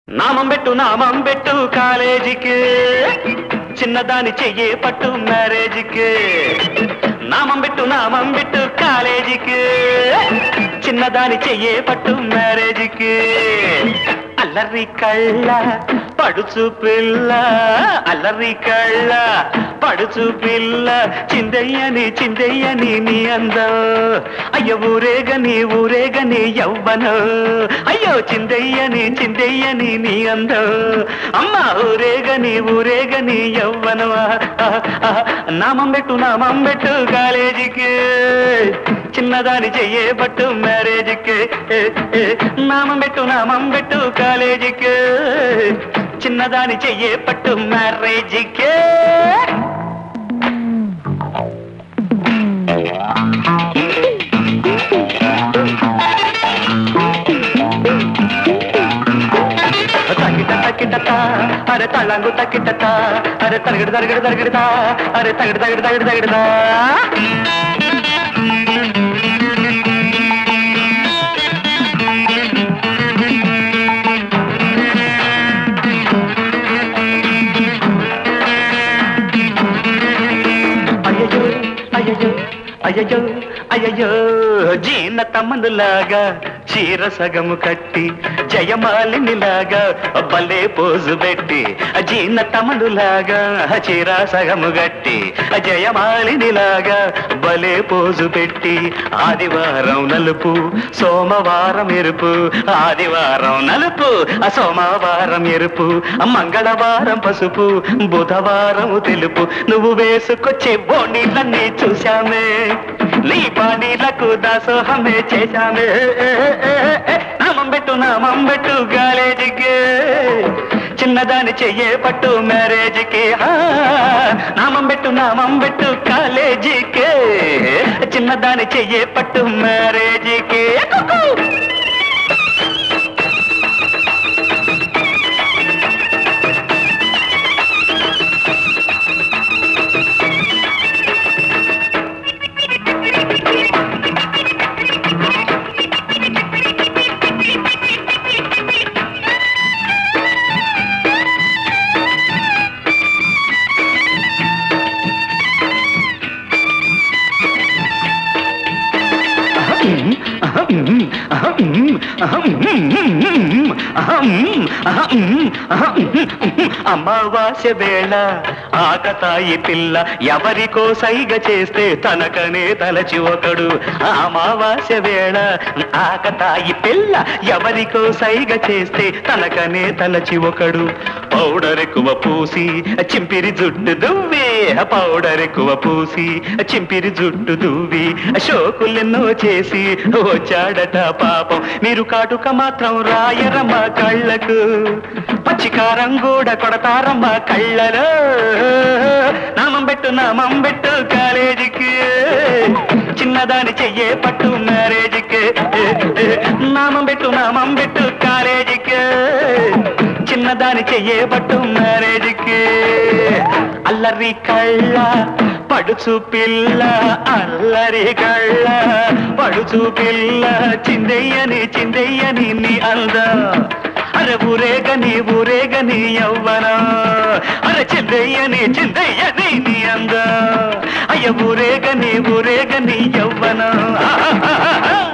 నామం పెట్టు నామం పెట్టు కాలేజీకి చిన్నదాని చెయ్యే పట్టు మ్యారేజీకి నామం పెట్టు నామం పెట్టు కాలేజీకి చిన్నదాని చెయ్యే పట్టు మ్యారేజీకి అల్లరి కళ్ళ పడుచు పిల్ల అల్లరి కళ్ళ పడుచు పిల్ల చిందయ్యని చిందయ్యని నీ అందం అయ్యో ఊరేగని ఊరేగని యవ్వనం అయ్యో చిందయ్యని చిందయ్యని నీ అందం అమ్మ ఊరేగని ఊరేగని యవ్వనం ఆహ్, ఆహ్, నామం పెట్టు నామం పెట్టు కాలేజీకి చిన్నదాని చెయ్యే పట్టు మ్యారేజీకి ఏ, ఏ, నామం పెట్టు నామం పెట్టు కాలేజీకి చిన్నదాని చెయ్యే పట్టు మ్యారేజీకే తగిట తగిట అరే తళంగు తగిట అరే తరగడు తరగడు తరగడదా అరే తగడు తగడు తగడు తగడదా అయ్యయ్యో అయ్యయ్యో అయ్యయ్యో అయ్యయ్యో జీన తమ్ములాగా చీర సగము కట్టి జయమాలినిలాగా భలే పోజు పెట్టి జీన తమ్ములాగా చీర సగము కట్టి జయమాలినిలాగా భలే పోజు పెట్టి ఆదివారం నలుపు సోమవారం ఎరుపు ఆదివారం నలుపు ఆ సోమవారం ఎరుపు మంగళవారం పసుపు బుధవారం తెలుపు నువ్వు వేసుకొచ్చే బోనీలన్నీ చూశామే నీ బాణీలకు దాసోహమే చేశామే నామం పెట్టు నామం పెట్టు కాలేజీకి చిన్నదాని చెయ్యే పట్టు మ్యారేజ్కి నామం పెట్టు నామం పెట్టు కాలేజీకి చిన్నదాని చెయ్యే పట్టు మ్యారేజ్కి కుకు. అమావాస్య వేళ ఆకతాయి పిల్ల ఎవరికో సైగ చేస్తే తనకనే తలచి ఒకడు అమావాస్య వేళ ఆకతాయి పిల్ల ఎవరికో సైగ చేస్తే తనకనే తలచి ఒకడు పౌడర్ ఎక్కువ పూసి చింపిరి జుట్టు దువ్వి పౌడర్ ఎక్కువ పూసి చింపిరి జుట్టు దువ్వి షోకులెన్నో చేసి వచ్చాడట పాపం మీరు కాటుక మాత్రం రాయరమ్మ కళ్ళకు పచ్చికారం కూడా కొడతారమ్మ కళ్ళలో నామం పెట్టు నామం పెట్టు కాలేజీకి చిన్నదాని చెయ్యే పట్టు మ్యారేజీకి నామం పెట్టు నామం పెట్టు కాలేజీకి చిన్నదాని చెయ్యే పట్టు మ్యారేజీకి అల్లరి కళ్ళ పడుచు పిల్ల అల్లరి కళ్ళ పడుచు పిల్ల చిందయ్యని చిందయ్యని నీ అంద అరే ఊరేగని ఊరేగని యవ్వన అరే చిందయ్యని చిందయ్యని నీ అంద అయ్య ఊరేగని ఊరేగని యవ్వన